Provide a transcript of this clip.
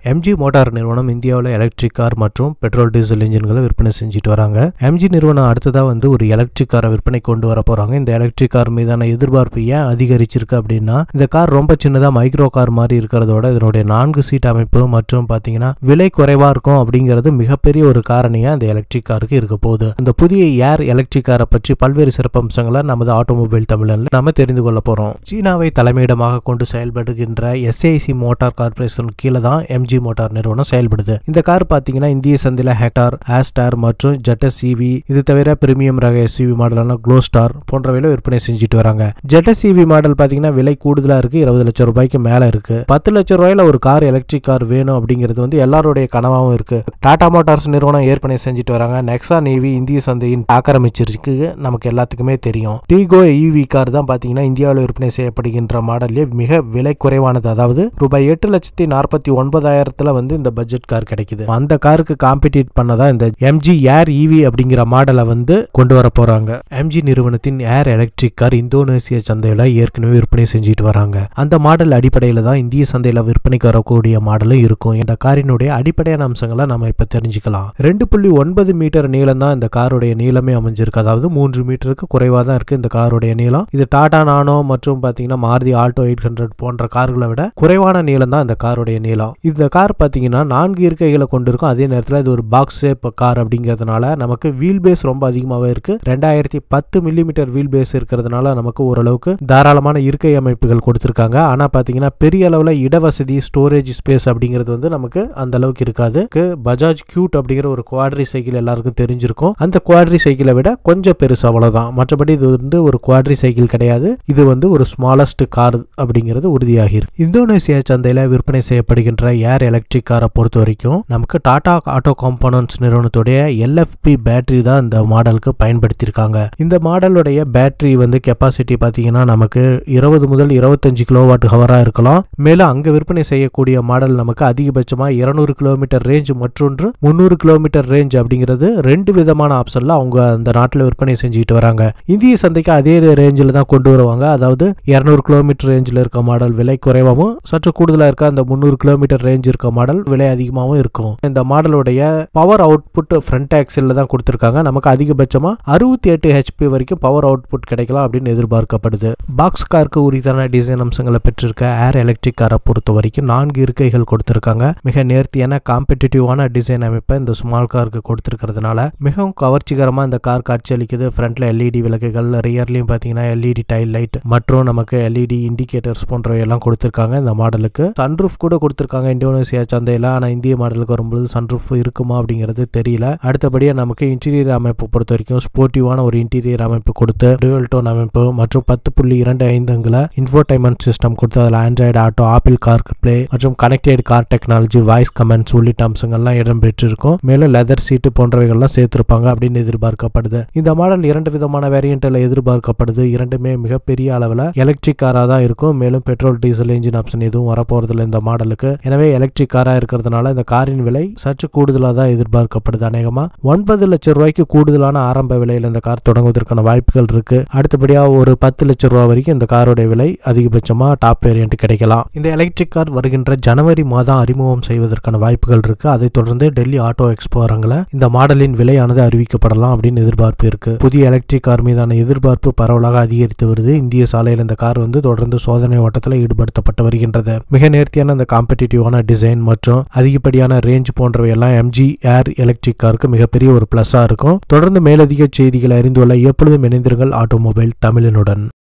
MG motor நிறுவனம் இந்தியாவில் electric car மற்றும் பெட்ரோல் டீசல் இன்ஜின்களை விற்பனை செஞ்சுட்டு வராங்க எம்ஜி நிறுவனம் அடுத்ததாக வந்து ஒரு எலக்ட்ரிக் காரை விற்பனை கொண்டு வர போறாங்க இந்த எலக்ட்ரிக் கார் மீதான எதிர்பார்ப்பு ஏன் அதிகரிச்சிருக்கு அப்படின்னா இந்த கார் ரொம்ப சின்னதாக மைக்ரோ கார் மாதிரி இருக்கிறதோட இதனுடைய நான்கு சீட் அமைப்பு மற்றும் பார்த்தீங்கன்னா விலை குறைவா இருக்கும் அப்படிங்கிறது மிகப்பெரிய ஒரு காரணியா இந்த எலக்ட்ரிக் காருக்கு இருக்க போகுது இந்த புதிய ஏர் எலக்ட்ரிக் காரை பற்றி பல்வேறு சிறப்பம்சங்களை நமது ஆட்டோமொபைல் தமிழன்ல நம்ம தெரிந்து கொள்ள போறோம் சீனாவை தலைமையிடமாக கொண்டு செயல்படுகின்ற எஸ்ஐசி மோட்டார் கார்பரேஷன் கீழே தான் எம்ஜி மோட்டார் நிறுவனம் செயல்படுது இந்த கார் பார்த்தீங்கன்னா இந்திய சந்தையில் ஹெக்டார் ஆஸ்டார் மற்றும் ஜெட்டஸ் இவி இது தவிர பிரீமியம் ரக எஸ்யூவி மாடலான க்ளோ ஸ்டார் போன்றவையில விற்பனை செஞ்சுட்டு வராங்க ஜெட்டஸ் இவி மாடல் பார்த்தீங்கன்னா விலை கூடுதலா இருக்கு இருபது லட்சம் ரூபாய்க்கு மேல இருக்கு பத்து லட்சம் ரூபாயில ஒரு கார் எலக்ட்ரிக் கார் வேணும் அப்படிங்கிறது வந்து எல்லாருடைய கனவாகவும் இருக்கு டாடா மோட்டார்ஸ் நிறுவனம் ஏற்பனை செஞ்சுட்டு வராங்க நெக்ஸா நேவி இந்திய சந்தையின் ஆக்கிரமிச்சிருக்கு நமக்கு எல்லாத்துக்குமே தெரியும் டீகோ இவி கார் தான் பார்த்தீங்கன்னா இந்தியாவில் விற்பனை செய்யப்படுகின்ற மாடல்லே மிக விலை குறைவானது அதாவது ரூபாய் எட்டு லட்சத்தி நாற்பத்தி ஒன்பதாயிரத்துல வந்து இந்த பட்ஜெட் கார் கிடைக்குது அந்த காருக்கு காம்படிட் பண்ணதா இந்த எம்ஜி ஏர் இவி அப்படிங்கிற மாடலை வந்து கொண்டு வர போறாங்க எம்ஜி நிறுவனத்தின் ஏர் எலக்ட்ரிக் கார் இந்தோனேசிய சந்தையில ஏற்கனவே விற்பனை செஞ்சுட்டு வராங்க அந்த மாடல் அடிப்படையில தான் இந்திய சந்தையில விற்பனைக்கு வரக்கூடிய மாடலும் இருக்கும் இந்த காரினுடைய அடிப்படையான அம்சங்களை நம்ம இப்ப தெரிஞ்சுக்கலாம் ரெண்டு புள்ளி ஒன்பது மீட்டர் நீளம் தான் இந்த காருடைய நீளமே அமைஞ்சிருக்கு அதாவது மூன்று மீட்டருக்கு குறைவாக தான் இருக்கு இந்த காருடைய நீளம் இது டாடா நானோ மற்றும் பார்த்தீங்கன்னா மாருதி ஆல்டோ எயிட் ஹண்ட்ரட் போன்ற கார்களை விட குறைவான நீளம் தான் இந்த காருடைய நீளம் இந்த கார் பார்த்தீங்கன்னா நான்கு இருக்கைகளை கொண்டிருக்கும் அதே நேரத்தில் இது ஒரு பாக்ஸ் ஷேப் கார் அப்படிங்கிறதுனால நமக்கு வீல் பேஸ் ரொம்ப அதிகமாகவே இருக்கு ரெண்டாயிரத்தி பத்து மில்லிமீட்டர் வீல் பேஸ் இருக்கிறதுனால நமக்கு ஓரளவுக்கு தாராளமான இருக்கை அமைப்புகள் கொடுத்துருக்காங்க ஆனால் பார்த்தீங்கன்னா பெரிய அளவில் இடவசதி ஸ்டோரேஜ் ஸ்பேஸ் அப்படிங்கிறது வந்து நமக்கு அந்த அளவுக்கு இருக்காது க்கு பஜாஜ் கியூட் அப்படிங்கிற ஒரு குவாட்ரி சைக்கிள் எல்லாருக்கும் தெரிஞ்சிருக்கும் அந்த குவாட்ரி சைக்கிளை விட கொஞ்சம் பெருசு அவ்வளவுதான் மற்றபடி இது வந்து ஒரு குவாட்ரி சைக்கிள் கிடையாது இது வந்து ஒரு ஸ்மாலஸ்ட் கார் அப்படிங்கிறது உறுதியாகி இருக்கு இந்தோனேசியா சந்தையில விற்பனை செய்யப்படுகின்ற ஏர் எலக்ட்ரிக் காரை பொறுத்த வரைக்கும் நமக்கு டாடா ஆட்டோ காம்போனன்ட்ஸ் நிறுவனத்துடைய எல்எஃப்பி பேட்டரி தான் இந்த மாடலுக்கு பயன்படுத்தியிருக்காங்க இந்த மாடலுடைய பேட்டரி வந்து கெப்பாசிட்டி பார்த்தீங்கன்னா நமக்கு இருபது முதல் இருபத்தஞ்சு கிலோவாட் ஹவராக இருக்கலாம் மேலும் அங்கே விற்பனை செய்யக்கூடிய மாடல் நமக்கு அதிகபட்சமாக இருநூறு கிலோமீட்டர் ரேஞ்ச் மற்றொன்று முந்நூறு கிலோமீட்டர் ரேஞ்ச் அப்படிங்கிறது ரெண்டு விதமான ஆப்ஷனில் அவங்க அந்த நாட்டில் விற்பனை செஞ்சுக்கிட்டு வராங்க இந்திய சந்தைக்கு அதே ரேஞ்சில் தான் கொண்டு வருவாங்க அதாவது இரநூறு கிலோமீட்டர் ரேஞ்சில் இருக்க மாடல் விலை குறைவாகவும் சற்று கூடுதலாக இருக்க அந்த முந்நூறு கிலோமீட்டர் ரேஞ்ச் இருக்க மாடல் விலை அதிகமாகவும் இருக்கும் இந்த மாடலுடைய பவர் அவுட்புட் ஃப்ரண்ட் ஆக்சில் தான் கொடுத்துருக்காங்க நமக்கு அதிகபட்சமாக அறுபத்தி எட்டு ஹெச்பி வரைக்கும் பவர் அவுட்புட் கிடைக்கலாம் அப்படின்னு எதிர்பார்க்கப்படுது பாக்ஸ் காருக்கு உரித்தான டிசைன் அம்சங்களை பெற்றிருக்க ஏர் எலக்ட்ரிக் காரை பொறுத்த வரைக்கும் நான்கு இருக்கைகள் கொடுத்துருக்காங்க மிக நேர்த்தியான காம்படிட்டிவான டிசைன் அமைப்பை இந்த ஸ்மால் காருக்கு கொடுத்துருக்கிறதுனால மிகவும் கவர்ச்சிகரமாக இந்த கார் காட்சியளிக்குது ஃப்ரண்ட்ல எல்இடி விளக்குகள் ரியர்லையும் பார்த்தீங்கன்னா எல்இடி டைல் லைட் மற்றும் நமக்கு எல்இடி இண்டிகேட்டர்ஸ் போன்றவை எல்லாம் கொடுத்துருக்காங்க இந்த மாடலுக்கு சன்ரூஃப் கூட கொடுத்துருக்காங்க இந்தோனேசியா சந்தையில் ஆனால் இந்திய மாடலுக்கு வரும்பொழுது சன்ரூஃப் இருக்குமா அப்படிங்கிறது தெரியல அடுத்தபடியாக நமக்கு இன்டீரியர் அமைப்பு பொறுத்த வரைக்கும் ஸ்போர்ட்டிவான ஒரு இன்டீரியர் அமைப்பு கொடுத்து டுவல் டோன் அமைப்பு மற்றும் பத்து புள்ளி இரண்டு ஐந்துங்கில் இன்ஃபோடைன்மெண்ட் சிஸ்டம் கொடுத்து அதில் Android Auto Apple Car Play மற்றும் connected car technology voice commands உள்ளிட்ட அம்சங்கள்லாம் இடம்பெற்றிருக்கும் மேலும் லெதர் சீட்டு போன்றவைகள்லாம் சேர்த்திருப்பாங்க அப்படின்னு எதிர்பார்க்கப்படுது இந்த மாடல் இரண்டு விதமான வேரியண்ட்டில் எதிர்பார்க்கப்படுது இரண்டுமே மிகப்பெரிய அளவில் எலக்ட்ரிக் காராக தான் இருக்கும் மேலும் பெட்ரோல் டீசல் இன்ஜின் ஆப்ஷன் எதுவும் வரப்போறதில்லை இந்த மாடலுக்கு எனவே எலக்ட்ரிக் காராக இருக்கிறதுனால இந்த காரின் விலை சற்று கூடுதலாக தான் எதிர்பார்க்கப்படுது அநேகமா ஒன்பது லட்சம் ரூபாய்க்கு கூடுதலான ஆரம்ப விலையில் இந்த கார் தொடங்குவதற்கான வாய்ப்புகள் இருக்கு அடுத்தபடியாக ஒரு பத்து லட்சம் ரூபாய் வரைக்கும் இந்த காரோட விலை அதிகபட்சமாக டாப் வேரியன்ட் கிடைக்கலாம் இந்த எலக்ட்ரிக் கார் வருகின்ற ஜனவரி மாதம் அறிமுகம் செய்வதற்கான வாய்ப்புகள் இருக்கு அதைத் தொடர்ந்து டெல்லி ஆட்டோ எக்ஸ்போ அரங்கில் இந்த மாடலின் விலையானது அறிவிக்கப்படலாம் அப்படின்னு எதிர்பார்ப்பு இருக்கு புதிய எலக்ட்ரிக் கார் மீதான எதிர்பார்ப்பு பரவலாக அதிகரித்து வருது இந்திய சாலையில் இந்த கார் வந்து தொடர்ந்து சோதனை ஓட்டத்தில் ஈடுபடுத்தப்பட்டு வருகின்றது மிக நேர்த்தியான இந்த காம்படிட்டிவான டிசைன் மற்றும் அதிகப்படியான ரேஞ்ச் போன்றவை எல்லாம் எம்ஜி ஏர் எலக்ட்ரிக் காருக்கு மிகப்பெரிய ஒரு பிளஸ்ஸா இருக்கும் தொடர்ந்து மேலதிக செய்திகளை அறிந்து கொள்ள எப்பொழுதும் இணைந்திருங்கள் ஆட்டோமொபைல் தமிழனுடன்